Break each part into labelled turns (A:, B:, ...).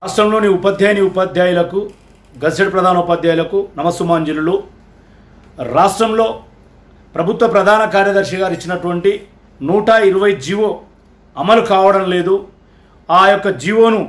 A: రాష్ట్రంలోని ఉపాధ్యాయుని ఉపాధ్యాయులకు గజెట్ ప్రధాన ఉపాధ్యాయులకు నమస్సుమాంజలులు రాష్ట్రంలో ప్రభుత్వ ప్రధాన కార్యదర్శి గారు ఇచ్చినటువంటి నూట ఇరవై జీవో అమలు కావడం లేదు ఆ యొక్క జీవోను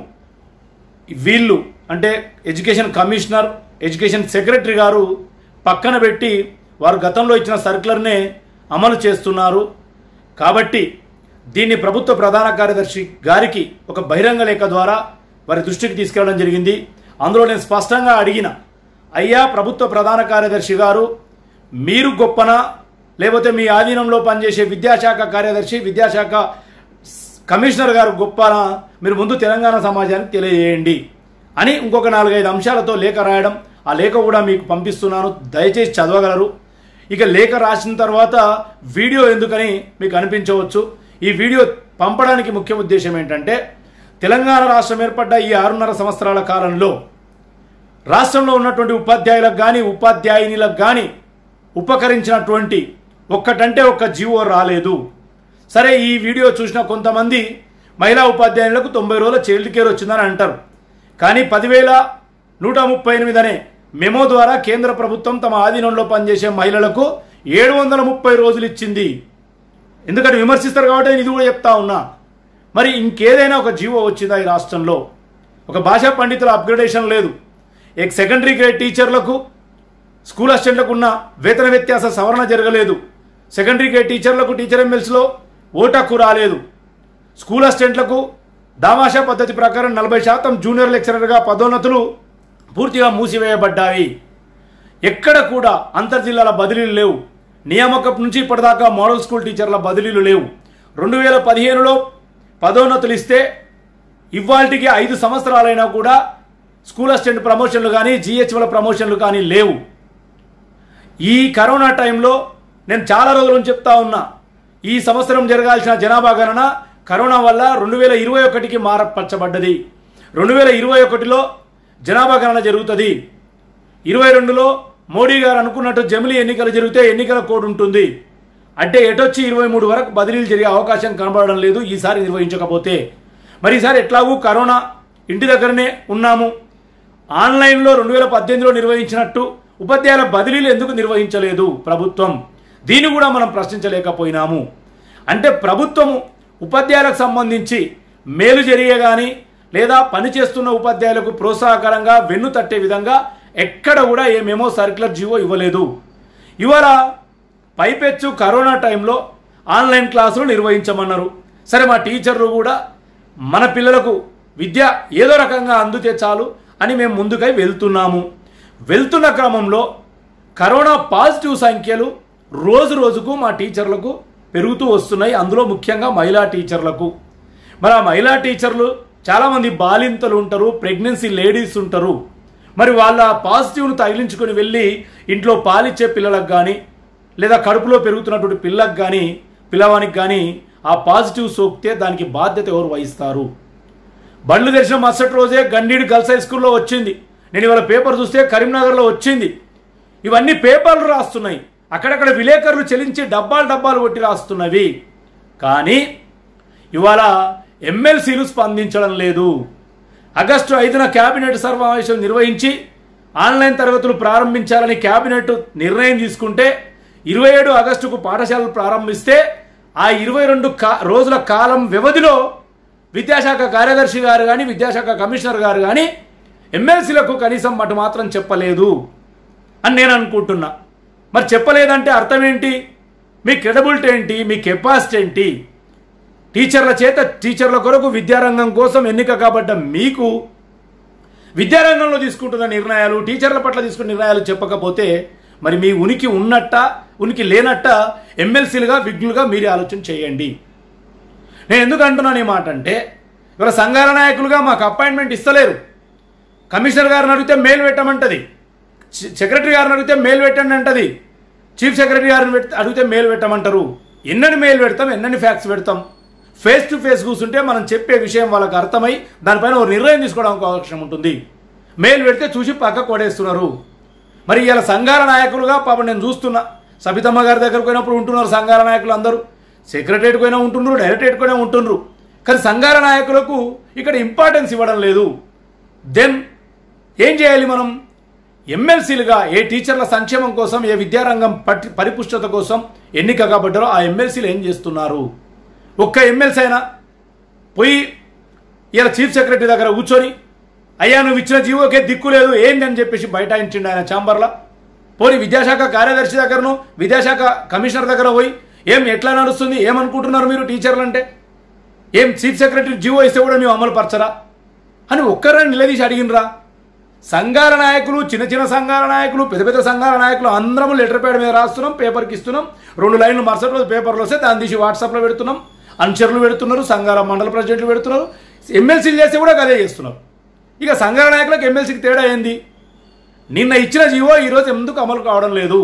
A: వీళ్ళు అంటే ఎడ్యుకేషన్ కమిషనర్ ఎడ్యుకేషన్ సెక్రటరీ గారు పక్కన పెట్టి వారు గతంలో ఇచ్చిన సర్కులర్నే అమలు చేస్తున్నారు కాబట్టి దీన్ని ప్రభుత్వ ప్రధాన కార్యదర్శి గారికి ఒక బహిరంగ లేఖ ద్వారా వారి దృష్టికి తీసుకెళ్ళడం జరిగింది అందులో నేను స్పష్టంగా అడిగిన అయ్యా ప్రభుత్వ ప్రధాన కార్యదర్శి గారు మీరు గొప్పనా లేకపోతే మీ ఆధీనంలో పనిచేసే విద్యాశాఖ కార్యదర్శి విద్యాశాఖ కమిషనర్ గారు గొప్పనా మీరు ముందు తెలంగాణ సమాజానికి తెలియజేయండి అని ఇంకొక నాలుగైదు అంశాలతో లేఖ రాయడం ఆ లేఖ కూడా మీకు పంపిస్తున్నాను దయచేసి చదవగలరు ఇక లేఖ రాసిన తర్వాత వీడియో ఎందుకని మీకు అనిపించవచ్చు ఈ వీడియో పంపడానికి ముఖ్య ఉద్దేశం ఏంటంటే తెలంగాణ రాష్ట్రం ఏర్పడ్డ ఈ ఆరున్నర సంవత్సరాల కాలంలో రాష్ట్రంలో ఉన్నటువంటి ఉపాధ్యాయులకు కానీ ఉపాధ్యాయునిలకు కానీ ఉపకరించినటువంటి ఒక్కటంటే ఒక్క జీవో రాలేదు సరే ఈ వీడియో చూసిన కొంతమంది మహిళా ఉపాధ్యాయులకు తొంభై రోజుల చైల్డ్ కేర్ వచ్చిందని అంటారు కానీ పదివేల నూట ముప్పై ఎనిమిది అనే మెమో ద్వారా కేంద్ర ప్రభుత్వం తమ ఆధీనంలో పనిచేసే మహిళలకు ఏడు వందల ముప్పై రోజులు ఇచ్చింది ఎందుకంటే విమర్శిస్తారు కాబట్టి నేను ఇది కూడా చెప్తా ఉన్నా మరి ఇంకేదైనా ఒక జీవో వచ్చిందా ఈ రాష్ట్రంలో ఒక భాషా పండితుల అప్గ్రేడేషన్ లేదు ఎక్ సెకండరీ గ్రేడ్ టీచర్లకు స్కూల్ అసిస్టెంట్లకు ఉన్న వేతన వ్యత్యాస సవరణ జరగలేదు సెకండరీ గ్రేడ్ టీచర్లకు టీచర్ ఎమ్మెల్స్లో ఓటక్కు రాలేదు స్కూల్ అసిస్టెంట్లకు దామాషా పద్ధతి ప్రకారం నలభై శాతం జూనియర్ లెక్చరర్గా పదోన్నతులు పూర్తిగా మూసివేయబడ్డాయి ఎక్కడ కూడా అంతర్జిల్లాల బదిలీలు లేవు నియామకం నుంచి ఇప్పటిదాకా మోడల్ స్కూల్ టీచర్ల బదిలీలు లేవు రెండు వేల పదిహేనులో పదోన్నతులు ఇస్తే ఇవాళకి ఐదు సంవత్సరాలైనా కూడా స్కూల్ అసిస్టెంట్ ప్రమోషన్లు కానీ జిహెచ్ల ప్రమోషన్లు కానీ లేవు ఈ కరోనా టైంలో నేను చాలా రోజుల నుంచి చెప్తా ఉన్నా ఈ సంవత్సరం జరగాల్సిన జనాభా గణన కరోనా వల్ల రెండు వేల ఇరవై ఒకటికి మారపరచబడ్డది రెండు వేల ఇరవై ఒకటిలో జనాభా గణన జరుగుతుంది ఇరవై రెండులో మోడీ గారు అనుకున్నట్టు జమిలీ ఎన్నికలు జరిగితే ఎన్నికల కోడ్ ఉంటుంది అంటే ఎటొచ్చి ఇరవై మూడు వరకు బదిలీలు జరిగే అవకాశం కనబడడం లేదు ఈసారి నిర్వహించకపోతే మరి ఈసారి ఎట్లాగూ కరోనా ఇంటి దగ్గరనే ఉన్నాము ఆన్లైన్లో రెండు వేల పద్దెనిమిదిలో నిర్వహించినట్టు ఉపాధ్యాయుల బదిలీలు ఎందుకు నిర్వహించలేదు ప్రభుత్వం దీన్ని కూడా మనం ప్రశ్నించలేకపోయినాము అంటే ప్రభుత్వము ఉపాధ్యాయులకు సంబంధించి మేలు జరిగే కానీ లేదా పనిచేస్తున్న ఉపాధ్యాయులకు ప్రోత్సాహకరంగా వెన్ను తట్టే విధంగా ఎక్కడ కూడా ఏ మెమో సర్క్యులర్ జీవో ఇవ్వలేదు ఇవాళ పైపెచ్చు కరోనా టైంలో ఆన్లైన్ క్లాసులు నిర్వహించమన్నారు సరే మా టీచర్లు కూడా మన పిల్లలకు విద్య ఏదో రకంగా అందుతే చాలు అని మేము ముందుకై వెళ్తున్నాము వెళ్తున్న క్రమంలో కరోనా పాజిటివ్ సంఖ్యలు రోజు రోజుకు మా టీచర్లకు పెరుగుతూ వస్తున్నాయి అందులో ముఖ్యంగా మహిళా టీచర్లకు మరి ఆ మహిళా టీచర్లు చాలామంది బాలింతలు ఉంటారు ప్రెగ్నెన్సీ లేడీస్ ఉంటారు మరి వాళ్ళ పాజిటివ్ను తగిలించుకొని వెళ్ళి ఇంట్లో పాలిచ్చే పిల్లలకు కానీ లేదా కడుపులో పెరుగుతున్నటువంటి పిల్లకు కానీ పిల్లవానికి కానీ ఆ పాజిటివ్ సోకితే దానికి బాధ్యత ఎవరు వహిస్తారు బళ్ళు తెరిచిన మరుసటి రోజే గండీడు గర్ల్స్ హై స్కూల్లో వచ్చింది నేను ఇవాళ పేపర్ చూస్తే కరీంనగర్లో వచ్చింది ఇవన్నీ పేపర్లు రాస్తున్నాయి అక్కడక్కడ విలేకరులు చెల్లించి డబ్బాలు డబ్బాలు కొట్టి రాస్తున్నవి కానీ ఇవాళ ఎమ్మెల్సీలు స్పందించడం లేదు ఆగస్టు ఐదున కేబినెట్ సమావేశం నిర్వహించి ఆన్లైన్ తరగతులు ప్రారంభించాలని కేబినెట్ నిర్ణయం తీసుకుంటే ఇరవై ఏడు ఆగస్టుకు పాఠశాలలు ప్రారంభిస్తే ఆ ఇరవై రెండు కా రోజుల కాలం వ్యవధిలో విద్యాశాఖ కార్యదర్శి గారు కానీ విద్యాశాఖ కమిషనర్ గారు కానీ ఎమ్మెల్సీలకు కనీసం మటు మాత్రం చెప్పలేదు అని నేను అనుకుంటున్నా మరి చెప్పలేదంటే అర్థం ఏంటి మీ క్రెడబిలిటీ ఏంటి మీ కెపాసిటీ ఏంటి టీచర్ల చేత టీచర్ల కొరకు విద్యారంగం కోసం ఎన్నిక కాబడ్డ మీకు విద్యారంగంలో తీసుకుంటున్న నిర్ణయాలు టీచర్ల పట్ల తీసుకున్న నిర్ణయాలు చెప్పకపోతే మరి మీ ఉనికి ఉన్నట్ట ఉనికి లేనట్ట ఎమ్మెల్సీలుగా విఘ్నులుగా మీరే ఆలోచన చేయండి నేను ఎందుకు అంటున్నాను ఈ మాట అంటే ఇవాళ సంఘాల నాయకులుగా మాకు అపాయింట్మెంట్ ఇస్తలేరు కమిషనర్ గారిని అడిగితే మెయిల్ పెట్టమంటది సె- సెక్రటరీ గారిని అడిగితే మెయిల్ పెట్టండి అంటది చీఫ్ సెక్రటరీ గారిని పెడితే అడిగితే మెయిల్ పెట్టమంటారు ఎన్నని మెయిల్ పెడతాం ఎన్నని ఫ్యాక్స్ పెడతాం ఫేస్ టు ఫేస్ కూర్చుంటే మనం చెప్పే విషయం వాళ్ళకి అర్థమై దానిపైన ఒక నిర్ణయం తీసుకోవడానికి అవకాశం ఉంటుంది మెయిల్ పెడితే చూసి పక్క కొడేస్తున్నారు మరి ఇలా సంఘాల నాయకులుగా పాపం నేను చూస్తున్నా సబితమ్మ గారి దగ్గరకు పోయినప్పుడు ఉంటున్నారు సంఘాల నాయకులు అందరూ సెక్రటరేట్ పోయినా ఉంటున్నారు డైరెక్టరేట్ పోయినా ఉంటున్నారు కానీ సంఘాల నాయకులకు ఇక్కడ ఇంపార్టెన్స్ ఇవ్వడం లేదు దెన్ ఏం చేయాలి మనం ఎమ్మెల్సీలుగా ఏ టీచర్ల సంక్షేమం కోసం ఏ విద్యారంగం పట్టి పరిపుష్టత కోసం ఎన్నిక కాబడ్డారో ఆ ఎమ్మెల్సీలు ఏం చేస్తున్నారు ఒక్క ఎమ్మెల్సీ అయినా పోయి ఇలా చీఫ్ సెక్రటరీ దగ్గర కూర్చొని అయ్యా నువ్వు ఇచ్చిన జీవోకే దిక్కు లేదు ఏందని చెప్పేసి బైఠాయించిండు ఆయన ఛాంబర్లో పోనీ విద్యాశాఖ కార్యదర్శి దగ్గరను విద్యాశాఖ కమిషనర్ దగ్గర పోయి ఏం ఎట్లా నడుస్తుంది ఏమనుకుంటున్నారు మీరు టీచర్లు అంటే ఏం చీఫ్ సెక్రటరీ జీవో ఇస్తే కూడా మేము అమలు పరచరా అని ఒక్కరని నిలదీసి అడిగినరా సంఘాల నాయకులు చిన్న చిన్న సంఘాల నాయకులు పెద్ద పెద్ద సంఘాల నాయకులు అందరం లెటర్ ప్యాడ్ మీద రాస్తున్నాం పేపర్కి ఇస్తున్నాం రెండు లైన్లు మరుసటి రోజు పేపర్లు వస్తే దాన్ని తీసి వాట్సాప్లో పెడుతున్నాం అనుచరులు పెడుతున్నారు సంఘాల మండల ప్రెసిడెంట్లు పెడుతున్నారు ఎమ్మెల్సీలు చేస్తే కూడా అదే చేస్తున్నారు ఇక సంఘాల నాయకులకు ఎమ్మెల్సీకి తేడా ఏంది నిన్న ఇచ్చిన జీవో ఈరోజు ఎందుకు అమలు కావడం లేదు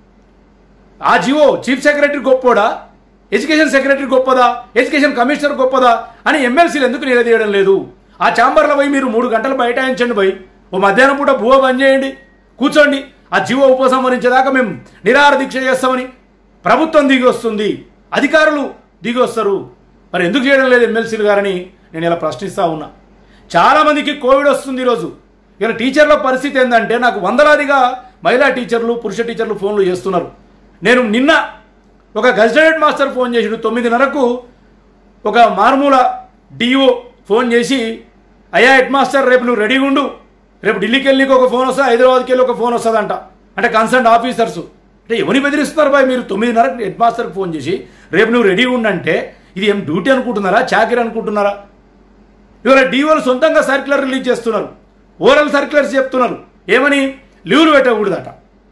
A: ఆ జీవో చీఫ్ సెక్రటరీ గొప్పోడా ఎడ్యుకేషన్ సెక్రటరీ గొప్పదా ఎడ్యుకేషన్ కమిషనర్ గొప్పదా అని ఎమ్మెల్సీలు ఎందుకు నిలదీయడం లేదు ఆ ఛాంబర్లో పోయి మీరు మూడు గంటలు బైఠాయించండి పోయి ఓ మధ్యాహ్నం పూట భూవ బంద్ చేయండి కూర్చోండి ఆ జీవో ఉపసంహరించేదాకా మేము నిరాహార దీక్ష చేస్తామని ప్రభుత్వం దిగి వస్తుంది అధికారులు దిగి వస్తారు మరి ఎందుకు చేయడం లేదు ఎమ్మెల్సీలు గారని నేను ఇలా ప్రశ్నిస్తా ఉన్నా చాలా మందికి కోవిడ్ వస్తుంది ఈరోజు ఇలా టీచర్ల పరిస్థితి ఏంటంటే నాకు వందలాదిగా మహిళా టీచర్లు పురుష టీచర్లు ఫోన్లు చేస్తున్నారు నేను నిన్న ఒక గజెటెడ్ మాస్టర్ ఫోన్ చేసిండు తొమ్మిదిన్నరకు ఒక మారుమూల డిఓ ఫోన్ చేసి అయ్యా హెడ్ మాస్టర్ రేపు నువ్వు రెడీగా ఉండు రేపు ఢిల్లీకి వెళ్ళి నీకు ఒక ఫోన్ వస్తుంది హైదరాబాద్కి వెళ్ళి ఒక ఫోన్ వస్తుందంట అంటే కన్సర్న్ ఆఫీసర్స్ అంటే ఎవరిని బెదిరిస్తున్నారు బాయ్ మీరు తొమ్మిదిన్నరకు హెడ్ మాస్టర్కి ఫోన్ చేసి రేపు నువ్వు రెడీగా ఉండంటే ఇది ఏం డ్యూటీ అనుకుంటున్నారా చాకరీ అనుకుంటున్నారా ఇవాళ డీఓలు సొంతంగా సర్క్యులర్ రిలీజ్ చేస్తున్నారు ఓరల్ సర్క్యులర్స్ చెప్తున్నారు ఏమని లీవ్లు పెట్టకూడదట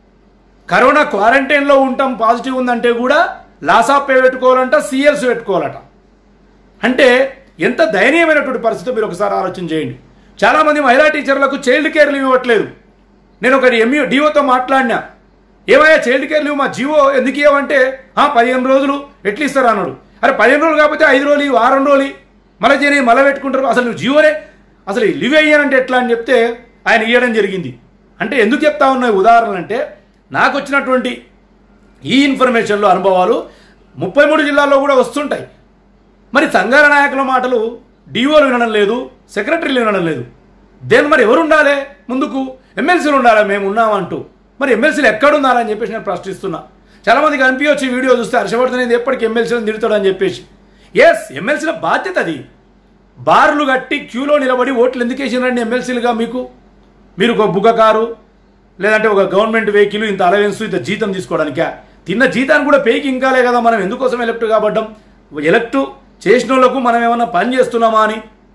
A: కరోనా క్వారంటైన్లో ఉంటాం పాజిటివ్ ఉందంటే కూడా లాస్ ఆఫ్ పే పెట్టుకోవాలంట సిఎల్స్ పెట్టుకోవాలట అంటే ఎంత దయనీయమైనటువంటి పరిస్థితి మీరు ఒకసారి ఆలోచన చేయండి చాలామంది మహిళా టీచర్లకు చైల్డ్ కేర్ లీవ్ ఇవ్వట్లేదు నేను ఒకటి ఎంఈ డిఓతో మాట్లాడినా ఏమయ్యా చైల్డ్ కేర్ లీవ్ మా జీవో ఎందుకు ఇవ్వమంటే "ఆ, పదిహేను రోజులు ఎట్లా ఇస్తారు అన్నాడు అరే పదిహేను రోజులు కాకపోతే ఐదు రోజులు ఇవ్వు, వారం రోజులు ఇవ్వు. మళ్ళీ చేయని మళ్ళీ పెట్టుకుంటారు అసలు నువ్వు జీవోనే అసలు ఈ లీవ్ అయ్యానంటే ఎట్లా అని చెప్తే ఆయన ఇవ్వడం జరిగింది అంటే ఎందుకు చెప్తా ఉన్నాయి ఉదాహరణలు అంటే నాకు వచ్చినటువంటి ఈ ఇన్ఫర్మేషన్లో అనుభవాలు ముప్పై మూడు జిల్లాల్లో కూడా వస్తుంటాయి మరి సంఘాల నాయకుల మాటలు డిఓలు వినడం లేదు సెక్రటరీలు వినడం లేదు దేని మరి ఎవరు ఉండాలి ముందుకు ఎమ్మెల్సీలు ఉండాలి మేము ఉన్నామంటూ మరి ఎమ్మెల్సీలు ఎక్కడ ఉండాలని చెప్పేసి నేను ప్రశ్నిస్తున్నా చాలా మందికి అనిపించవచ్చు ఈ వీడియో చూస్తే హర్షవర్ధన్ ఇది ఎప్పటికీ ఎమ్మెల్సీలను తిడతాడని చెప్పేసి ఎస్ ఎమ్మెల్సీల బాధ్యత అది బార్లు కట్టి క్యూలో నిలబడి ఓట్లు ఎందుకు వేసినారండి ఎమ్మెల్సీలుగా మీకు మీరు ఒక బుగ్గ కారు లేదంటే ఒక గవర్నమెంట్ వెహికల్ ఇంత అలవెన్స్ ఇంత జీతం తీసుకోవడానికా తిన్న జీతాన్ని కూడా పేకి ఇంకాలే కదా మనం ఎందుకోసం ఎలక్ట్ కాబడ్డం ఎలక్ట్ చేసిన వాళ్ళకు మనం ఏమన్నా పని చేస్తున్నామా అని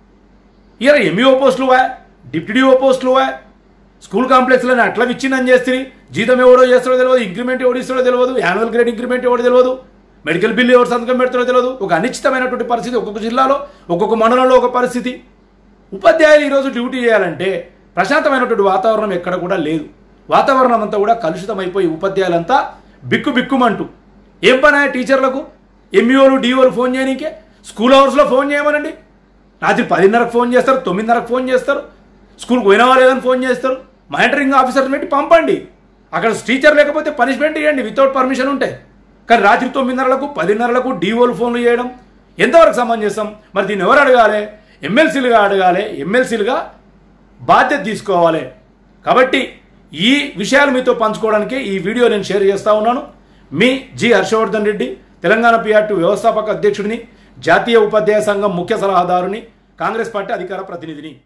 A: ఇయర్ ఎంఈఓ పోస్టులు వా డిప్యూటీఓ పోస్టులు వా స్కూల్ కాంప్లెక్స్లోనే అట్లా విచ్ఛిన్నం చేస్తే జీతం ఎవడో చేస్తాడో తెలియదు ఇంక్రిమెంట్ ఎవడు ఇస్తాడో తెలియదు యాన్యువల్ గ్రేడ్ ఇంక్రిమెంట్ ఎవడో తెలియదు మెడికల్ బిల్లు ఎవరు సంతకం పెడతాడో తెలియదు ఒక అనిశ్చితమైనటువంటి పరిస్థితి ఒక్కొక్క జిల్లాలో ఒక్కొక్క మండలంలో ఒక పరిస్థితి ఉపాధ్యాయులు ఈరోజు డ్యూటీ చేయాలంటే ప్రశాంతమైనటువంటి వాతావరణం ఎక్కడ కూడా లేదు వాతావరణం అంతా కూడా కలుషితమైపోయి ఉపాధ్యాయులంతా బిక్కు బిక్కుమంటూ ఏం పని ఆ టీచర్లకు ఎంఈఓలు డిఓలు ఫోన్ చేయనీకే స్కూల్ అవర్స్లో ఫోన్ చేయమనండి రాత్రి పదిన్నరకు ఫోన్ చేస్తారు తొమ్మిదిన్నరకు ఫోన్ చేస్తారు స్కూల్కి పోయినా లేదని ఫోన్ చేస్తారు మానిటరింగ్ ఆఫీసర్ని పెట్టి పంపండి అక్కడ టీచర్ లేకపోతే పనిష్మెంట్ ఇవ్వండి వితౌట్ పర్మిషన్ ఉంటే కానీ రాత్రి తొమ్మిదిన్నరలకు పదిన్నరలకు డిఓలు ఫోన్లు చేయడం ఎంతవరకు సమంజసం మరి దీన్ని ఎవరు అడగాలి ఎమ్మెల్సీలుగా అడగాలి ఎమ్మెల్సీలుగా బాధ్యత తీసుకోవాలి కాబట్టి ఈ విషయాలు మీతో పంచుకోవడానికి ఈ వీడియో నేను షేర్ చేస్తా ఉన్నాను మీ జి హర్షవర్ధన్ రెడ్డి తెలంగాణ పిఆర్టీ వ్యవస్థాపక అధ్యక్షుడిని జాతీయ ఉపాధ్యాయ సంఘం ముఖ్య సలహాదారుని కాంగ్రెస్ పార్టీ అధికార ప్రతినిధిని